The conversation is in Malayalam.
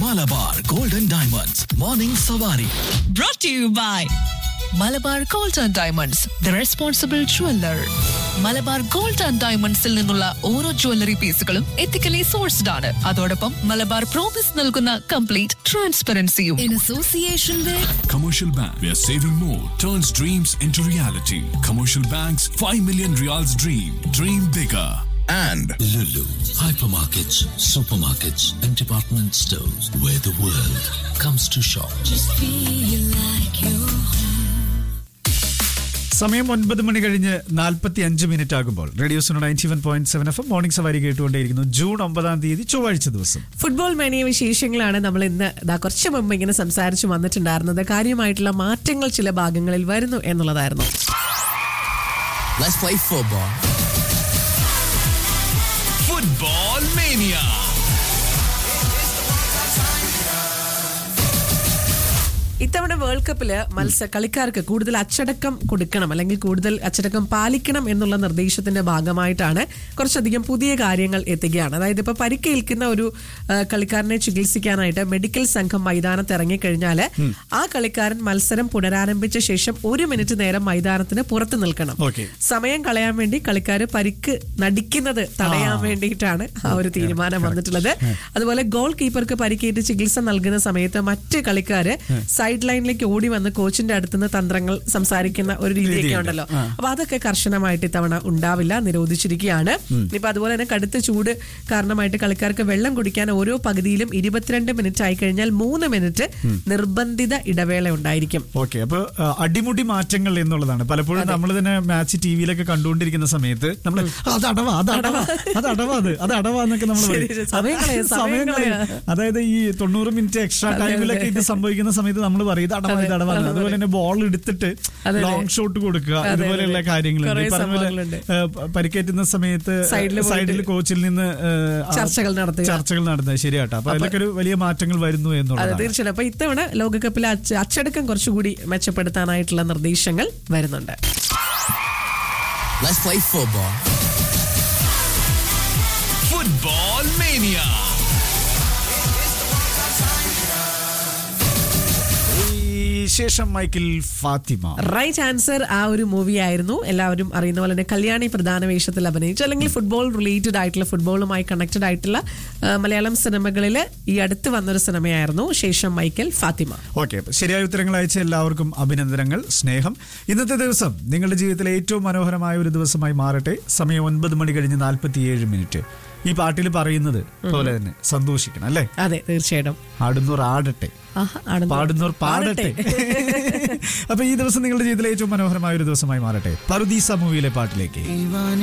Malabar golden diamonds morning Savari brought to you by Malabar gold and diamonds the responsible jeweller Malabar gold and ഡയമണ്ട്സിൽ നിന്നുള്ള ഓരോ ജ്വല്ലറി പീസുകളും എത്തിക്കലി സോഴ്സ്ഡ് ആണ് അതോടൊപ്പം മലബാർ പ്രോമിസ് നൽകുന്ന കംപ്ലീറ്റ് ട്രാൻസ്പെറൻസിയും in association with Commercial Bank, where saving more turns dreams into reality. Commercial Bank's 5 million reals dream. Dream bigger. and Lulu, hypermarkets, supermarkets, and department stores where the world comes to shop. സമയം ഒൻപത് മണി കഴിഞ്ഞ് നാൽപ്പത്തി അഞ്ച് മിനിറ്റ് ആകുമ്പോൾ radio Suno ninety one point seven F morning Savari കേട്ടുകൊണ്ടേയിരിക്കുന്നു ജൂൺ ഒമ്പതാം തീയതി ചൊവ്വാഴ്ച ദിവസം ഫുട്ബോൾ മേനിയ വിശേഷങ്ങളാണ് നമ്മൾ ഇന്ന് ദാ കുറച്ച് മുമ്പ് ഇങ്ങനെ സംസാരിച്ചു വന്നിട്ടുണ്ടായിരുന്നത് കാര്യമായിട്ടുള്ള മാറ്റങ്ങൾ ചില ഭാഗങ്ങളിൽ വരുന്നു എന്നുള്ളതായിരുന്നു Let's play football. Football Mania. ഇത്തവണ വേൾഡ് കപ്പില് മത്സര കളിക്കാർക്ക് കൂടുതൽ അച്ചടക്കം കൊടുക്കണം അല്ലെങ്കിൽ കൂടുതൽ അച്ചടക്കം പാലിക്കണം എന്നുള്ള നിർദ്ദേശത്തിന്റെ ഭാഗമായിട്ടാണ് കുറച്ചധികം പുതിയ കാര്യങ്ങൾ എത്തുകയാണ് അതായത് ഇപ്പൊ പരിക്കേൽക്കുന്ന ഒരു ആ, കളിക്കാരനെ ചികിത്സിക്കാനായിട്ട് മെഡിക്കൽ സംഘം മൈതാനത്ത് ഇറങ്ങിക്കഴിഞ്ഞാൽ ആ കളിക്കാരൻ മത്സരം പുനരാരംഭിച്ച ശേഷം ഒരു മിനിറ്റ് നേരം മൈതാനത്തിന് പുറത്ത് നിൽക്കണം Okay. സമയം കളയാൻ വേണ്ടി കളിക്കാർ പരിക്ക് നടിക്കുന്നത് തടയാൻ വേണ്ടിയിട്ടാണ് ആ ഒരു തീരുമാനം വന്നിട്ടുള്ളത് അതുപോലെ ഗോൾ കീപ്പർക്ക് പരിക്കേറ്റ് ചികിത്സ നൽകുന്ന സമയത്ത് മറ്റ് കളിക്കാര് സൈഡ് ലൈനിലേക്ക് ഓടി വന്ന് കോച്ചിന്റെ അടുത്തുനിന്ന് തന്ത്രങ്ങൾ സംസാരിക്കുന്ന ഒരു രീതിയൊക്കെ ഉണ്ടല്ലോ അപ്പൊ അതൊക്കെ കർശനമായിട്ട് ഇത്തവണ ഉണ്ടാവില്ല നിരോധിച്ചിരിക്കുകയാണ് ഇപ്പൊ അതുപോലെ തന്നെ കടുത്ത ചൂട് കാരണമായിട്ട് കളിക്കാർക്ക് വെള്ളം കുടിക്കാൻ ഓരോ പകുതിയിലും ഇരുപത്തിരണ്ട് മിനിറ്റ് ആയി കഴിഞ്ഞാൽ മൂന്ന് മിനിറ്റ് നിർബന്ധിത ഇടവേള ഉണ്ടായിരിക്കും ഓക്കെ അപ്പൊ ആ, അടിമുടി മാറ്റങ്ങൾ എന്നുള്ളതാണ് പലപ്പോഴും നമ്മൾ തന്നെ മാച്ച് ടി വിയിലൊക്കെ കണ്ടുകൊണ്ടിരിക്കുന്ന സമയത്ത് നമ്മൾ അത് അടവാ അത് അടവാ അത് അടവാ അത് അത് അടവാ എന്നൊക്കെ നമ്മൾ ശരി, ശരി. സമയം കളയാ, സമയം കളയാ. അതായത് ഈ തൊണ്ണൂറ് മിനിറ്റ് എക്സ്ട്രാ ടൈമിലൊക്കെ ഇത് സംഭവിക്കുന്ന സമയത്ത് നമ്മൾ പറയും ഇത് അടവാ ഇത് അടവാ എന്ന്. അതുപോലെ തന്നെ ബോൾ എടുത്തിട്ട് അതെ. ലോങ് ഷോട്ട് കൊടുക്കുക അതെ, ഇതുപോലെയുള്ള അതെ. കാര്യങ്ങളുണ്ട് കുറേ ഈ പറഞ്ഞ പോലെ, സംഭവങ്ങളുണ്ട്. ഏ, പ- പരിക്കേറ്റുന്ന സമയത്ത് സൈഡില് പോയിട്ട് സൈഡിൽ കോച്ചിൽ നിന്ന് ഏ, ആ ചർച്ചകൾ നടത്തുക. ചർച്ചകൾ നടത്തുക ശരിയാട്ടോ അപ്പൊ അതിലൊക്കെ ഒരു വലിയ മാറ്റങ്ങൾ വരുന്നു അതെ എന്നുള്ളതാണ് തീർച്ചയായും അപ്പൊ ഇത്തവണ ലോകകപ്പിലെ അച്ച- അച്ചടക്കം കുറച്ചുകൂടി മെച്ചപ്പെടുത്താനായിട്ടുള്ള നിർദ്ദേശങ്ങൾ വരുന്നുണ്ട് Let's play football. Football Mania. ഈ ശേഷം മൈക്കിൾ ഫാത്തിമ റൈറ്റ് ആൻസർ ആ ഒരു മൂവി ആയിരുന്നു എല്ലാവരും അറിയുന്ന പോലെ തന്നെ കല്യാണി പ്രധാന വേഷത്തിൽ അഭിനയിച്ചു അല്ലെങ്കിൽ ഫുട്ബോൾ റിലേറ്റഡ് ആയിട്ടുള്ള ഫുട്ബോളുമായി കണക്റ്റഡ് ആയിട്ടുള്ള ആ, മലയാളം സിനിമകളിൽ ഈ അടുത്ത് വന്നൊരു സിനിമയായിരുന്നു ശേഷം മൈക്കൽ ഫാത്തിമ ഓക്കെ ശരിയായ ഉത്തരങ്ങൾ അയച്ച എല്ലാവർക്കും അഭിനന്ദനങ്ങൾ സ്നേഹം ഇന്നത്തെ ദിവസം നിങ്ങളുടെ ജീവിതത്തിലെ ഏറ്റവും മനോഹരമായ ഒരു ദിവസമായി മാറട്ടെ സമയം ഒൻപത് മണി കഴിഞ്ഞ് നാൽപ്പത്തിയേഴ് മിനിറ്റ് ഈ പാട്ടിൽ പറയുന്നത് പോലെ തന്നെ സന്തോഷിക്കണം അല്ലേ അതെ തീർച്ചയായിട്ടും ആടുന്നോർ ആടട്ടെ ആഹാ, ആണെന്ന് പാടുന്നോർ പാടട്ടെ അപ്പൊ ഈ ദിവസം നിങ്ങളുടെ ജീവിതത്തിലെ ഏറ്റവും മനോഹരമായ ഒരു ദിവസമായി മാറട്ടെ പറുദീസ മൂവിയിലെ പാട്ടിലേക്ക്